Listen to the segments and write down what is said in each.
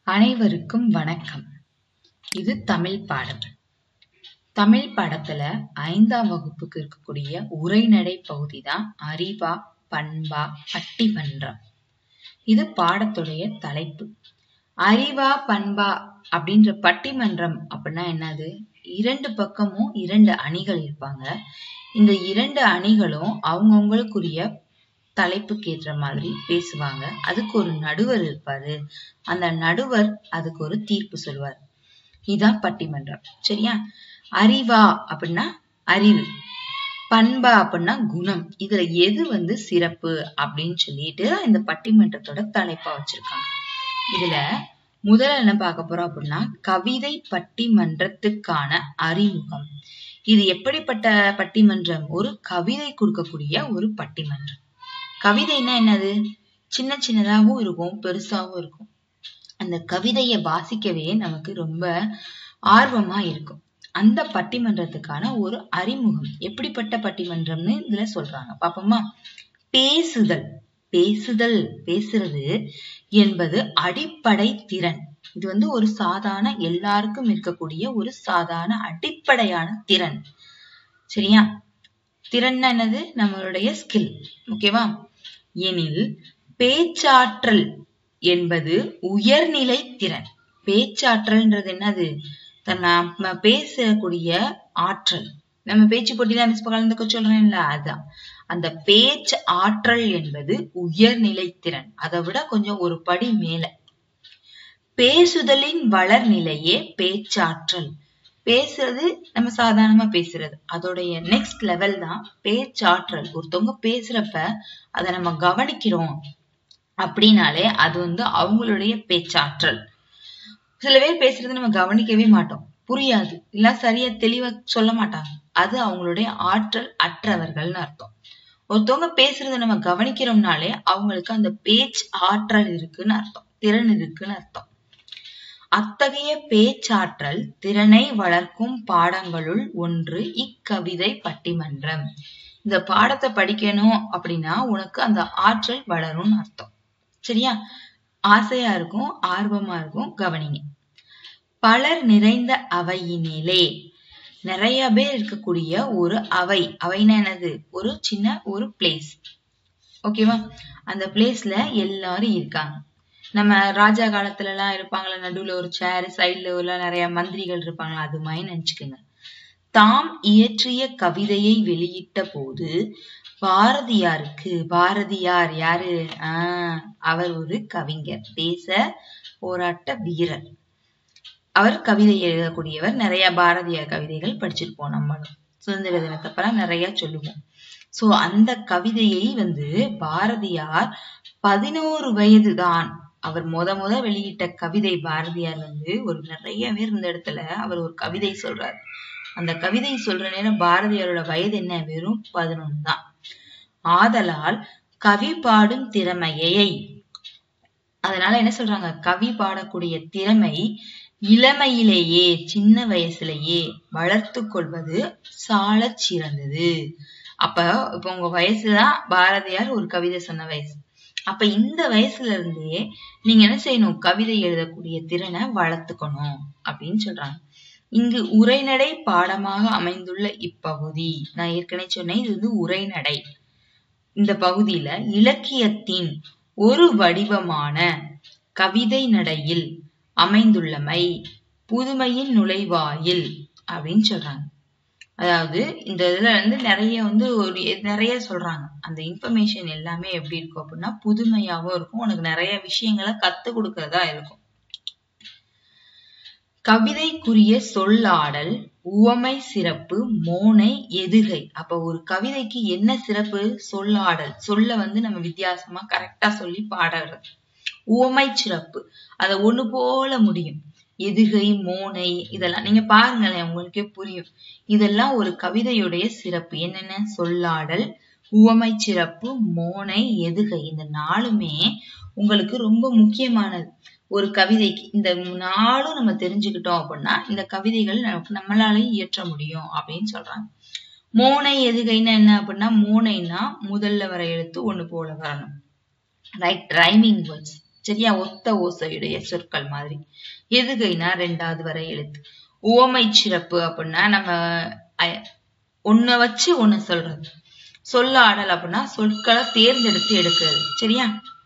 அனைவருக்கும் வணக்கம் இது தமிழ் பாடம் தமிழ் பாடத்துல ஐந்தாம் வகுப்புக்கு இருக்கக்கூடிய உரைநடை பகுதி தான் அறிவா பண்பா பட்டிமன்றம் இது பாடத்துடைய தலைப்பு அறிவா பண்பா அப்படின்ற பட்டிமன்றம் அப்படின்னா என்னது இரண்டு பக்கமும் இரண்டு அணிகள் இருப்பாங்க இந்த இரண்டு அணிகளும் அவங்கவுங்களுக்குரிய தலைப்புக்கு ஏற்ற மாதிரி பேசுவாங்க அதுக்கு ஒரு நடுவர் இருப்பாரு அந்த நடுவர் அதுக்கு ஒரு தீர்ப்பு சொல்வார் இதான் பட்டிமன்றம் சரியா அறிவா அப்படின்னா அறிவு பண்பா அப்படின்னா குணம் இதுல எது வந்து சிறப்பு அப்படின்னு சொல்லிட்டு இந்த பட்டிமன்றத்தோட தலைப்பா வச்சிருக்காங்க இதுல முதல்ல என்ன பார்க்க போறோம் அப்படின்னா கவிதை பட்டிமன்றத்துக்கான அறிமுகம் இது எப்படிப்பட்ட பட்டிமன்றம் ஒரு கவிதை கொடுக்கக்கூடிய ஒரு பட்டிமன்றம் கவிதைன்னா என்னது சின்ன சின்னதாகவும் இருக்கும் பெருசாவும் இருக்கும் அந்த கவிதையை வாசிக்கவே நமக்கு ரொம்ப ஆர்வமா இருக்கும் அந்த பட்டிமன்றத்துக்கான ஒரு அறிமுகம் எப்படிப்பட்ட பட்டிமன்றம்னு இதுல சொல்றாங்க பாப்போமா பேசுதல் பேசுதல் பேசுறது என்பது அடிப்படை திறன் இது வந்து ஒரு சாதாரண எல்லாருக்கும் இருக்கக்கூடிய ஒரு சாதாரண அடிப்படையான திறன் சரியா திறன் என்னது நம்மளுடைய ஸ்கில் ஓகேவா எனில் பேச்சாற்றல் என்பது உயர்நிலை திறன் பேச்சாற்றல்ன்றது என்னது நம்ம பேசக்கூடிய ஆற்றல் நம்ம பேச்சு போட்டிதான் மிஸ் கலந்துக்க சொல்றேன்ல அதான் அந்த பேச்சு ஆற்றல் என்பது உயர்நிலை திறன் அதை விட கொஞ்சம் ஒரு படி மேல பேசுதலின் வளர்நிலையே பேச்சாற்றல் பேசுறது நம்ம சாதாரணமா பேசுறது அதோடைய நெக்ஸ்ட் லெவல் தான் பேச்சாற்றல் ஒருத்தவங்க பேசுறப்ப அதை நம்ம கவனிக்கிறோம் அப்படின்னாலே அது வந்து அவங்களுடைய பேச்சாற்றல் சில பேர் பேசுறது நம்ம கவனிக்கவே மாட்டோம் புரியாது இல்ல சரியா தெளிவா சொல்ல மாட்டாங்க அது அவங்களுடைய ஆற்றல் அற்றவர்கள்னு அர்த்தம் ஒருத்தவங்க பேசுறத நம்ம கவனிக்கிறோம்னாலே அவங்களுக்கு அந்த பேச்சு ஆற்றல் இருக்குன்னு அர்த்தம் திறன் இருக்குன்னு அர்த்தம் அத்தகைய பேச்சாற்றல் திறனை வளர்க்கும் பாடங்களுள் ஒன்று இக்கவிதை பட்டிமன்றம் இந்த பாடத்தை படிக்கணும் அப்படின்னா உனக்கு அந்த ஆற்றல் வளரும்னு அர்த்தம் சரியா ஆசையா இருக்கும் ஆர்வமா இருக்கும் கவனிங்க பலர் நிறைந்த அவையினிலே நிறைய பேர் இருக்கக்கூடிய ஒரு அவை அவைனா என்னது ஒரு சின்ன ஒரு பிளேஸ் ஓகேவா அந்த பிளேஸ்ல எல்லாரும் இருக்காங்க நம்ம ராஜா காலத்துல எல்லாம் இருப்பாங்களா நடுவுல ஒரு சேர் சைட்ல எல்லாம் நிறைய மந்திரிகள் இருப்பாங்களா அது மாதிரி நினைச்சுக்கோங்க தாம் இயற்றிய கவிதையை வெளியிட்ட போது பாரதியாருக்கு பாரதியார் யாரு ஆஹ் அவர் ஒரு கவிஞர் தேச போராட்ட வீரர் அவர் கவிதை எழுதக்கூடியவர் நிறைய பாரதியார் கவிதைகள் படிச்சிருப்போம் நம்மளும் சுதந்திர தினத்தப்பெல்லாம் நிறைய சொல்லுவோம் சோ அந்த கவிதையை வந்து பாரதியார் பதினோரு வயது தான் அவர் முத முத வெளியிட்ட கவிதை பாரதியார் வந்து ஒரு நிறைய பேர் இந்த இடத்துல அவர் ஒரு கவிதை சொல்றாரு அந்த கவிதை சொல்ற நேரம் பாரதியாரோட வயது என்ன வெறும் பதினொன்னு தான் ஆதலால் கவி பாடும் திறமையை அதனால என்ன சொல்றாங்க கவி பாடக்கூடிய திறமை இளமையிலேயே சின்ன வயசுலயே வளர்த்து கொள்வது சால சிறந்தது அப்ப இப்ப உங்க வயசுதான் பாரதியார் ஒரு கவிதை சொன்ன வயசு அப்ப இந்த வயசுல இருந்தே நீங்க என்ன செய்யணும் கவிதை எழுதக்கூடிய திறனை வளர்த்துக்கணும் அப்படின்னு சொல்றாங்க இங்கு உரைநடை பாடமாக அமைந்துள்ள இப்பகுதி நான் ஏற்கனவே சொன்னேன் இது வந்து உரைநடை இந்த பகுதியில இலக்கியத்தின் ஒரு வடிவமான கவிதை நடையில் அமைந்துள்ளமை புதுமையின் நுழைவாயில் அப்படின்னு சொல்றாங்க அதாவது இந்த இதுல வந்து நிறைய வந்து ஒரு நிறைய சொல்றாங்க அந்த இன்ஃபர்மேஷன் எல்லாமே எப்படி இருக்கும் அப்படின்னா புதுமையாவும் இருக்கும் உனக்கு நிறைய விஷயங்களை கத்து கொடுக்கறதா இருக்கும் கவிதைக்குரிய சொல்லாடல் உவமை சிறப்பு மோனை எதுகை அப்ப ஒரு கவிதைக்கு என்ன சிறப்பு சொல்லாடல் சொல்ல வந்து நம்ம வித்தியாசமா கரெக்டா சொல்லி பாடுறது உவமை சிறப்பு அத ஒண்ணு போல முடியும் எதுகை மோனை இதெல்லாம் நீங்க பாருங்களேன் உங்களுக்கே புரியும் இதெல்லாம் ஒரு கவிதையுடைய சிறப்பு என்னென்ன சொல்லாடல் உவமை சிறப்பு மோனை எதுகை இந்த நாளுமே உங்களுக்கு ரொம்ப முக்கியமானது ஒரு கவிதைக்கு இந்த நாளும் நம்ம தெரிஞ்சுக்கிட்டோம் அப்படின்னா இந்த கவிதைகள் நமக்கு நம்மளாலையும் இயற்ற முடியும் அப்படின்னு சொல்றாங்க மோனை எதுகைன்னா என்ன அப்படின்னா மோனைனா முதல்ல வர எழுத்து ஒண்ணு போல வரணும் ரைட் ரைமிங் வேர்ட்ஸ் சரியா ஒத்த ஓசையுடைய சொற்கள் மாதிரி எதுகைனா ரெண்டாவது வரை எழுத்து உவமை சிறப்பு அப்படின்னா நம்ம அ- ஒண்ண வச்சு ஒண்ணு சொல்றது சொல்லாடல் அப்படின்னா சொற்களை தேர்ந்தெடுத்து எடுக்கிறது சரியா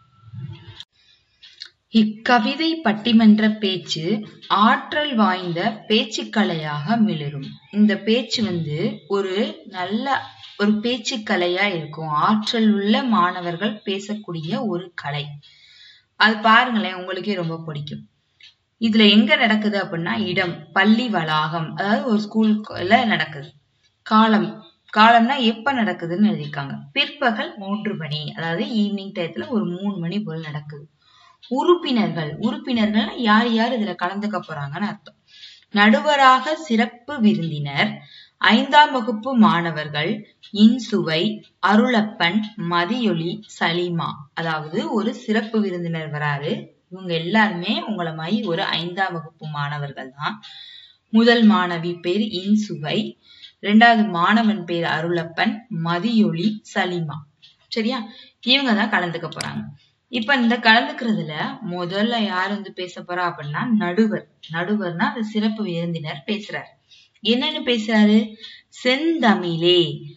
இக்கவிதை பட்டிமன்ற பேச்சு ஆற்றல் வாய்ந்த பேச்சுக்கலையாக மிளிரும் இந்த பேச்சு வந்து ஒரு நல்ல ஒரு பேச்சுக்கலையா இருக்கும் ஆற்றல் உள்ள மாணவர்கள் பேசக்கூடிய ஒரு கலை அது பாருங்களேன் உங்களுக்கே ரொம்ப பிடிக்கும் இதுல எங்க நடக்குது அப்படின்னா இடம் பள்ளி வளாகம் அதாவது ஒரு ஸ்கூல்ல நடக்குது காலம் காலம்னா எப்ப நடக்குதுன்னு எழுதியிருக்காங்க பிற்பகல் மூன்று மணி அதாவது ஈவினிங் டயத்துல ஒரு மூணு மணி போல் நடக்குது உறுப்பினர்கள் உறுப்பினர்கள் யார் யார் இதுல கலந்துக்க போறாங்கன்னு அர்த்தம் நடுவராக சிறப்பு விருந்தினர் ஐந்தாம் வகுப்பு மாணவர்கள் இன்சுவை அருளப்பன் மதியொலி சலீமா அதாவது ஒரு சிறப்பு விருந்தினர் வராரு இவங்க எல்லாருமே உங்களை மாதிரி ஒரு ஐந்தாம் வகுப்பு மாணவர்கள் தான் முதல் மாணவி பேர் இன்சுவை இரண்டாவது மாணவன் பேர் அருளப்பன் மதியொலி சலீமா சரியா இவங்க தான் கலந்துக்க போறாங்க இப்ப இந்த கலந்துக்கிறதுல முதல்ல யார் வந்து பேச போறா அப்படின்னா நடுவர் நடுவர்னா அந்த சிறப்பு விருந்தினர் பேசுறாரு என்னன்னு பேசுறாரு செந்தமிழே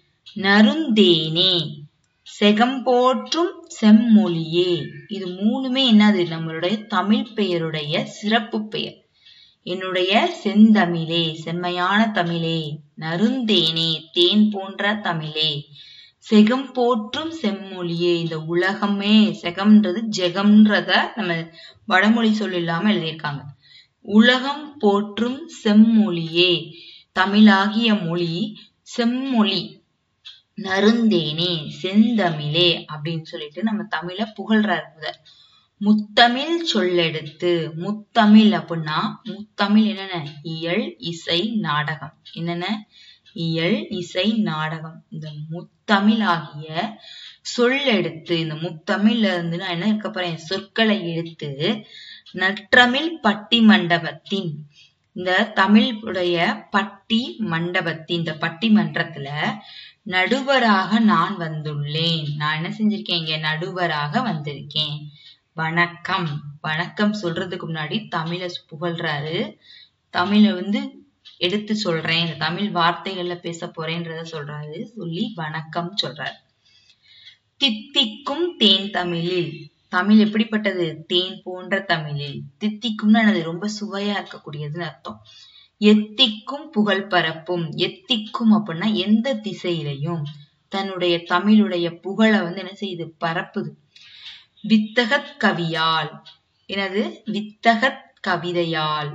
நருந்தேனே செகம்போற்றும் செம்மொழியே இது மூணுமே என்னது நம்மளுடைய தமிழ் பெயருடைய சிறப்பு பெயர் என்னுடைய செந்தமிழே செம்மையான தமிழே நருந்தேனே தேன் போன்ற தமிழே செகம் போற்றும் செம்மொழியே இந்த உலகமே செகம்ன்றது ஜெகம்ன்றத நம்ம வடமொழி சொல் இல்லாம எழுதியிருக்காங்க உலகம் போற்றும் செம்மொழியே தமிழாகிய மொழி செம்மொழி நருந்தேனே செந்தமிழே அப்படின்னு சொல்லிட்டு நம்ம தமிழ புகழ்றாரு முதல் முத்தமிழ் சொல்லெடுத்து முத்தமிழ் அப்படின்னா முத்தமிழ் என்னென்ன இயல் இசை நாடகம் என்னென்ன இயல் இசை நாடகம் இந்த முத்தமிழ் ஆகிய சொல்லெடுத்து இந்த முத்தமிழ்ல இருந்து நான் என்ன இருக்க போறேன் சொற்களை எடுத்து நற்றமிழ் பட்டி மண்டபத்தின் இந்த தமிழ் உடைய பட்டி மண்டபத்தின் இந்த பட்டி மன்றத்துல நடுவராக நான் வந்துள்ளேன் நான் என்ன செஞ்சிருக்கேன் இங்க நடுவராக வந்திருக்கேன் வணக்கம் வணக்கம் சொல்றதுக்கு முன்னாடி தமிழ புகழ்றாரு தமிழ வந்து எடுத்து சொல்றேன் இந்த தமிழ் வார்த்தைகள்ல பேச போறேன்றத சொல்றாரு சொல்லி வணக்கம் சொல்றாரு தித்திக்கும் தேன் தமிழில் தமிழ் எப்படிப்பட்டது தேன் போன்ற தமிழில் தித்திக்கும்னா என்னது ரொம்ப சுவையா இருக்கக்கூடியதுன்னு அர்த்தம் எத்திக்கும் புகழ் பரப்பும் எத்திக்கும் அப்படின்னா எந்த திசையிலையும் தன்னுடைய தமிழுடைய புகழை வந்து என்ன செய்யுது பரப்புது வித்தகத் கவியால் எனது வித்தகத் கவிதையால்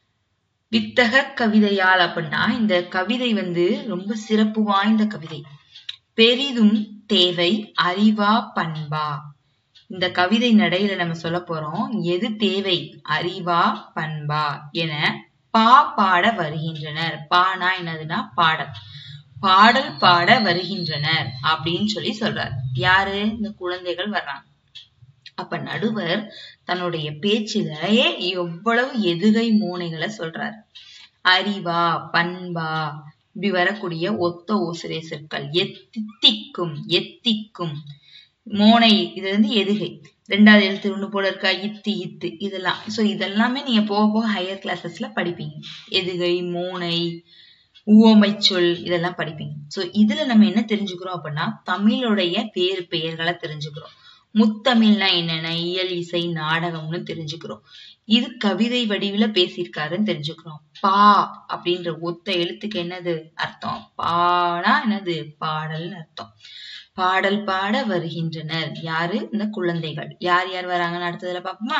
வித்தகக் கவிதையால் அப்படின்னா இந்த கவிதை வந்து ரொம்ப சிறப்பு வாய்ந்த கவிதை பெரிதும் தேவை அறிவா பண்பா இந்த கவிதை நடையில நம்ம சொல்ல போறோம் எது தேவை அறிவா பண்பா என பா பாட வருகின்றனர் பானா என்னதுன்னா பாடல் பாடல் பாட வருகின்றனர் அப்படின்னு சொல்லி சொல்றார் யாரு இந்த குழந்தைகள் வர்றாங்க அப்ப நடுவர் தன்னுடைய பேச்சிலேயே எவ்வளவு எதுகை மோனைகளை சொல்றாரு அறிவா பண்பா இப்படி வரக்கூடிய ஒத்த ஓசிரிய சொற்கள் எத்திக்கும் எத்திக்கும் மோனை இது வந்து எதுகை ரெண்டாவது எழுத்து ஒண்ணு போல இருக்கா இத்து இத்து இதெல்லாம் சோ இதெல்லாமே நீங்க போக போக ஹையர் கிளாஸஸ்ல படிப்பீங்க எதுகை மோனை உவமை சொல் இதெல்லாம் படிப்பீங்க சோ இதுல நம்ம என்ன தெரிஞ்சுக்கிறோம் அப்படின்னா தமிழுடைய வேறு பெயர்களை தெரிஞ்சுக்கிறோம் முத்தமிழ்னா என்னென்ன இயல் இசை நாடகம்னு தெரிஞ்சுக்கிறோம் இது கவிதை வடிவில பேசியிருக்காருன்னு தெரிஞ்சுக்கிறோம் பா அப்படின்ற ஒத்த எழுத்துக்கு என்னது அர்த்தம் பானா என்னது பாடல்னு அர்த்தம் பாடல் பாட வருகின்றனர் யாரு இந்த குழந்தைகள் யார் யார் வராங்கன்னு அடுத்ததுல பாப்போமா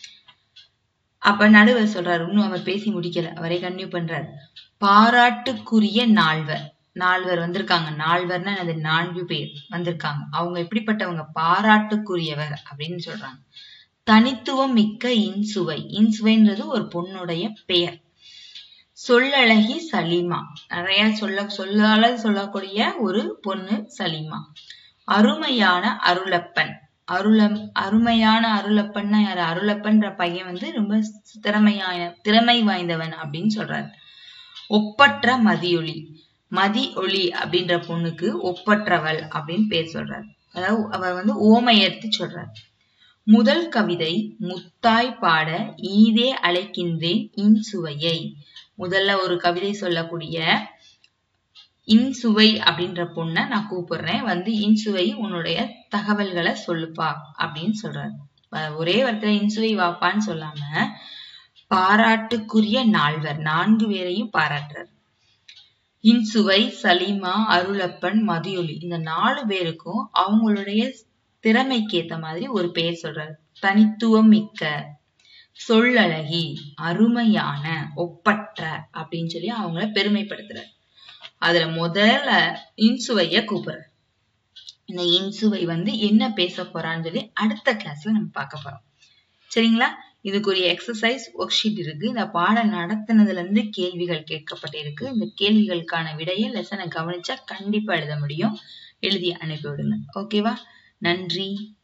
அப்ப நடுவர் சொல்றாரு இன்னும் அவர் பேசி முடிக்கல அவரே கன்டினியூ பண்றாரு பாராட்டுக்குரிய நால்வர் நால்வர் வந்திருக்காங்க நால்வர்னா அது நான்கு பேர் வந்திருக்காங்க அவங்க எப்படிப்பட்டவங்க பாராட்டுக்குரியவர் அப்படின்னு சொல்றாங்க தனித்துவம் மிக்க இன்சுவை இன்சுவைன்றது ஒரு பொண்ணுடைய பெயர் சொல்லழகி சலீமா நிறைய சொல்ல சொல்லால சொல்லக்கூடிய ஒரு பொண்ணு சலீமா அருமையான அருளப்பன் அருளம் அருமையான அருளப்பன்னா யாரு அருளப்பன்ற பையன் வந்து ரொம்ப திறமையான திறமை வாய்ந்தவன் அப்படின்னு சொல்றாரு ஒப்பற்ற மதியொளி மதி ஒளி அப்படின்ற பொண்ணுக்கு ஒப்பற்றவள் அப்படின்னு பேர் சொல்றாரு அதாவது அவர் வந்து ஓமை எடுத்து சொல்றாரு முதல் கவிதை முத்தாய் பாட ஈதே அழைக்கின்றேன் இன்சுவையை முதல்ல ஒரு கவிதை சொல்லக்கூடிய இன்சுவை அப்படின்ற பொண்ண நான் கூப்பிடுறேன் வந்து இன்சுவை உன்னுடைய தகவல்களை சொல்லுப்பா அப்படின்னு சொல்றாரு அஹ் ஒரே வார்த்தையில இன்சுவை வாப்பான்னு சொல்லாம பாராட்டுக்குரிய நால்வர் நான்கு பேரையும் பாராட்டுறார் இன்சுவை சலீமா அருளப்பன் மதியொலி இந்த நாலு பேருக்கும் அவங்களுடைய திறமைக்கு ஏத்த மாதிரி ஒரு பெயர் சொல்றாரு தனித்துவம் மிக்க சொல்லழகி அருமையான ஒப்பற்ற அப்படின்னு சொல்லி அவங்கள பெருமைப்படுத்துறாரு அதுல முதல்ல இன்சுவைய கூப்பிடுறாரு இந்த இன்சுவை வந்து என்ன பேச போறான்னு சொல்லி அடுத்த கிளாஸ்ல நம்ம பார்க்க போறோம் சரிங்களா இதுக்குரிய எக்ஸசைஸ் ஒர்க் ஷீட் இருக்கு இந்த பாடம் நடத்தினதுல இருந்து கேள்விகள் கேட்கப்பட்டிருக்கு இந்த கேள்விகளுக்கான விடையை லெசனை கவனிச்சா கண்டிப்பா எழுத முடியும் எழுதி அனுப்பி விடுங்க ஓகேவா நன்றி